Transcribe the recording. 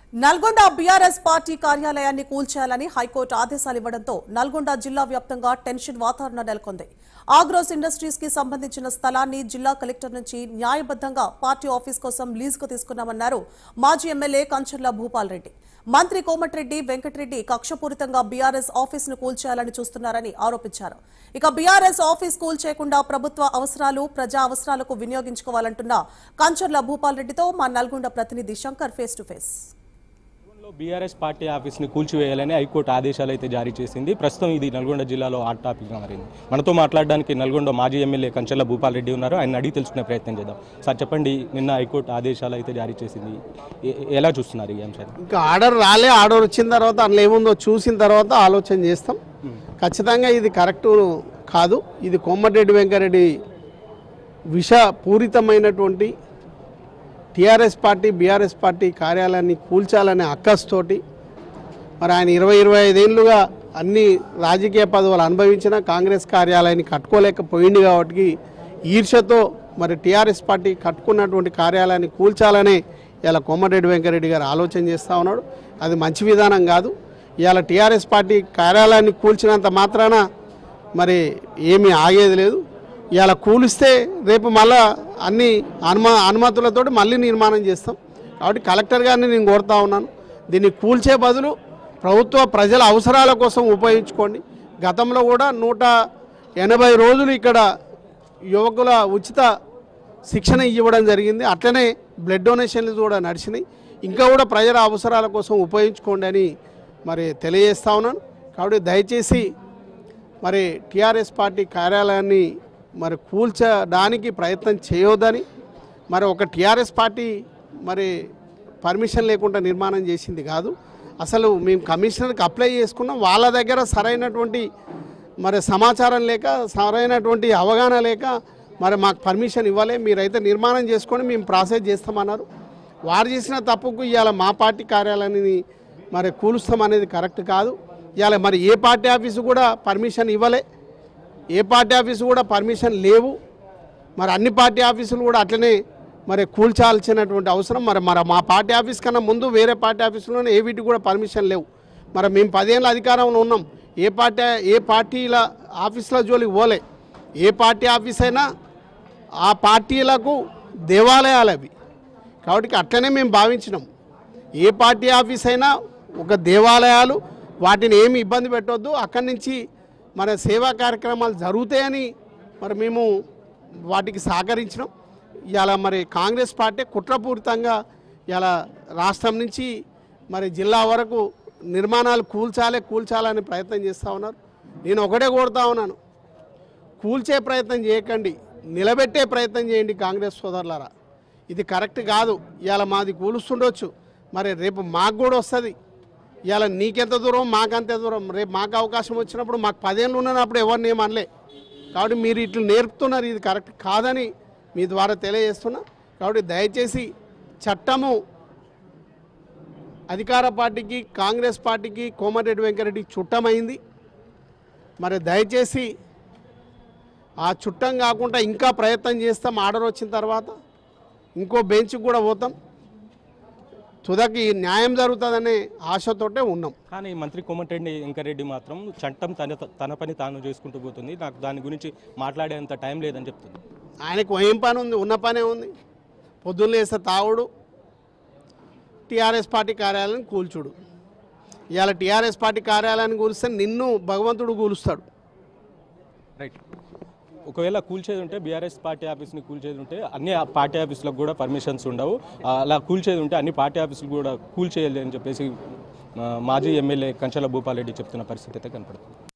Nalgonda BRS party కార్యాలయాన్ని కూల్చేయాలని high court ఆదేశాలు ఇవ్వడంతో నల్గొండ జిల్లా వ్యాప్తంగా టెన్షన్ వాతావరణం నెలకొంది ఆగ్రోస్ ఇండస్ట్రీస్ కి సంబంధించిన స్థలాన్ని జిల్లా కలెక్టర్ నుంచి న్యాయబద్ధంగా పార్టీ ఆఫీస్ కోసం లీజుకు తీసుకున్నామన్నారు మాజీ ఎమ్మెల్యే కంచర్ల భూపాల్ రెడ్డి మంత్రి కోమటిరెడ్డి వెంకటరెడ్డి కక్షపూరితంగా బీఆర్ఎస్ ఆఫీస్ ను కూల్చేయాలని చూస్తున్నారని ఆరోపించారు ఇక బీఆర్ఎస్ ఆఫీస్ కూల్చేయకుండా ప్రభుత్వ అవసరాలు ప్రజా అవసరాలకు వినియోగించుకోవాలంటున్న కంచర్ల భూపాల్ రెడ్డితో మా నల్గొండ ప్రతినిధి శంకర్ ఫేస్ టు ఫేస్ నల్గొండలో బీఆర్ఎస్ పార్టీ ఆఫీస్ని కూల్చివేయాలని హైకోర్టు ఆదేశాలు అయితే జారీ చేసింది ప్రస్తుతం ఇది నల్గొండ జిల్లాలో హాట్ టాపిక్గా మారింది మనతో మాట్లాడడానికి నల్గొండ మాజీ ఎమ్మెల్యే కంచెల భూపాల్ రెడ్డి ఉన్నారు ఆయన అడిగి తెలుసుకునే ప్రయత్నం చేద్దాం సార్ చెప్పండి నిన్న హైకోర్టు ఆదేశాలు అయితే జారీ చేసింది ఎ- ఎలా చూస్తున్నారు ఈ అంశాన్ని ఇంకా ఆర్డర్ రాలే ఆర్డర్ వచ్చిన తర్వాత అందులో ఏముందో చూసిన తర్వాత ఆలోచన చేస్తాం ఖచ్చితంగా ఇది కరెక్ట్ కాదు ఇది కోమటిరెడ్డి వెంకరెడ్డి విషపూరితమైనటువంటి టీఆర్ఎస్ పార్టీ బీఆర్ఎస్ పార్టీ కార్యాలయాన్ని కూల్చాలనే అక్కస్తోటి మరి ఆయన ఇరవై ఇరవై ఐదేళ్లుగా అన్ని రాజకీయ పదవులు అనుభవించిన కాంగ్రెస్ కార్యాలయాన్ని కట్టుకోలేకపోయింది కాబట్టి ఈర్షతో మరి టీఆర్ఎస్ పార్టీ కట్టుకున్నటువంటి కార్యాలయాన్ని కూల్చాలనే ఇలా కోమటిరెడ్డి వెంకరెడ్డి గారు ఆలోచన చేస్తూ ఉన్నాడు అది మంచి విధానం కాదు ఇవాళ టీఆర్ఎస్ పార్టీ కార్యాలయాన్ని కూల్చినంత మాత్రాన మరి ఏమీ ఆగేది లేదు ఇవాళ కూలిస్తే రేపు మళ్ళా అన్ని అనుమా అనుమతులతో మళ్ళీ నిర్మాణం చేస్తాం కాబట్టి కలెక్టర్ గారిని నేను కోరుతా ఉన్నాను దీన్ని కూల్చే బదులు ప్రభుత్వ ప్రజల అవసరాల కోసం ఉపయోగించుకోండి గతంలో కూడా నూట ఎనభై రోజులు ఇక్కడ యువకుల ఉచిత శిక్షణ ఇవ్వడం జరిగింది అట్లనే బ్లడ్ డొనేషన్లు కూడా నడిచినాయి ఇంకా కూడా ప్రజల అవసరాల కోసం ఉపయోగించుకోండి అని మరి తెలియజేస్తా ఉన్నాను కాబట్టి దయచేసి మరి టీఆర్ఎస్ పార్టీ కార్యాలయాన్ని మరి కూల్చడానికి ప్రయత్నం చేయొద్దని మరి ఒక టీఆర్ఎస్ పార్టీ మరి పర్మిషన్ లేకుండా నిర్మాణం చేసింది కాదు అసలు మేము కమిషనర్కి అప్లై చేసుకున్నాం వాళ్ళ దగ్గర సరైనటువంటి మరి సమాచారం లేక సరైనటువంటి అవగాహన లేక మరి మాకు పర్మిషన్ ఇవ్వలే మీరైతే నిర్మాణం చేసుకొని మేము ప్రాసెస్ చేస్తామన్నారు వారు చేసిన తప్పుకు ఇవాళ మా పార్టీ కార్యాలయాన్ని మరి కూలుస్తాం అనేది కరెక్ట్ కాదు ఇవాళ మరి ఏ పార్టీ ఆఫీసు కూడా పర్మిషన్ ఇవ్వలే ఏ పార్టీ ఆఫీసు కూడా పర్మిషన్ లేవు మరి అన్ని పార్టీ ఆఫీసులు కూడా అట్లనే మరి కూల్చాల్సినటువంటి అవసరం మరి మరి మా పార్టీ ఆఫీస్ కన్నా ముందు వేరే పార్టీ ఆఫీసులోనే ఏ వీటికి కూడా పర్మిషన్ లేవు మరి మేము పదేళ్ళ అధికారంలో ఉన్నాం ఏ పార్టీ ఏ పార్టీల ఆఫీసుల జోలికి పోలే ఏ పార్టీ ఆఫీస్ అయినా ఆ పార్టీలకు దేవాలయాలు అవి కాబట్టి అట్లనే మేము భావించినాం ఏ పార్టీ ఆఫీస్ అయినా ఒక దేవాలయాలు వాటిని ఏమి ఇబ్బంది పెట్టొద్దు అక్కడి నుంచి మన సేవా కార్యక్రమాలు జరుగుతాయని మరి మేము వాటికి సహకరించినాం ఇలా మరి కాంగ్రెస్ పార్టీ కుట్రపూరితంగా ఇలా రాష్ట్రం నుంచి మరి జిల్లా వరకు నిర్మాణాలు కూల్చాలే కూల్చాలని ప్రయత్నం చేస్తూ ఉన్నారు నేను ఒకటే కోరుతా ఉన్నాను కూల్చే ప్రయత్నం చేయకండి నిలబెట్టే ప్రయత్నం చేయండి కాంగ్రెస్ సోదరులారా ఇది కరెక్ట్ కాదు ఇవాళ మాది కూలుస్తుండొచ్చు మరి రేపు మాకు కూడా వస్తుంది ఇవాళ నీకెంత దూరం మాకంత దూరం రేపు మాకు అవకాశం వచ్చినప్పుడు మాకు పదేళ్ళు ఉన్నప్పుడు ఎవరిని ఏమనలే కాబట్టి మీరు ఇట్లా నేర్పుతున్నారు ఇది కరెక్ట్ కాదని మీ ద్వారా తెలియజేస్తున్నా కాబట్టి దయచేసి చట్టము అధికార పార్టీకి కాంగ్రెస్ పార్టీకి కోమటిరెడ్డి వెంకరెడ్డి చుట్టమైంది మరి దయచేసి ఆ చుట్టం కాకుండా ఇంకా ప్రయత్నం చేస్తాం ఆర్డర్ వచ్చిన తర్వాత ఇంకో బెంచ్కి కూడా పోతాం తుదకి న్యాయం జరుగుతుందనే ఆశతోటే ఉన్నాం కానీ మంత్రి కోమటిరెడ్డి వెంకరెడ్డి మాత్రం చట్టం తన తన పని తాను చేసుకుంటూ పోతుంది నాకు దాని గురించి మాట్లాడేంత టైం లేదని చెప్తుంది ఆయనకు ఏం పని ఉంది ఉన్న పనే ఉంది పొద్దున్న లేస్తే తాగుడు టీఆర్ఎస్ పార్టీ కార్యాలయాన్ని కూల్చుడు ఇవాళ టీఆర్ఎస్ పార్టీ కార్యాలయాన్ని కూలిస్తే నిన్ను భగవంతుడు కూలుస్తాడు రైట్ ఒకవేళ కూల్చేది ఉంటే బీఆర్ఎస్ పార్టీ ఆఫీస్ని కూల్చేది ఉంటే అన్ని ఆ పార్టీ ఆఫీసులకు కూడా పర్మిషన్స్ ఉండవు ఆ, అలా కూల్చేది ఉంటే అన్ని పార్టీ ఆఫీసులు కూడా కూల్చేయాలి అని చెప్పేసి ఆ, మాజీ ఎమ్మెల్యే కంచెల భూపాల్ రెడ్డి చెప్తున్న పరిస్థితి అయితే కనపడుతుంది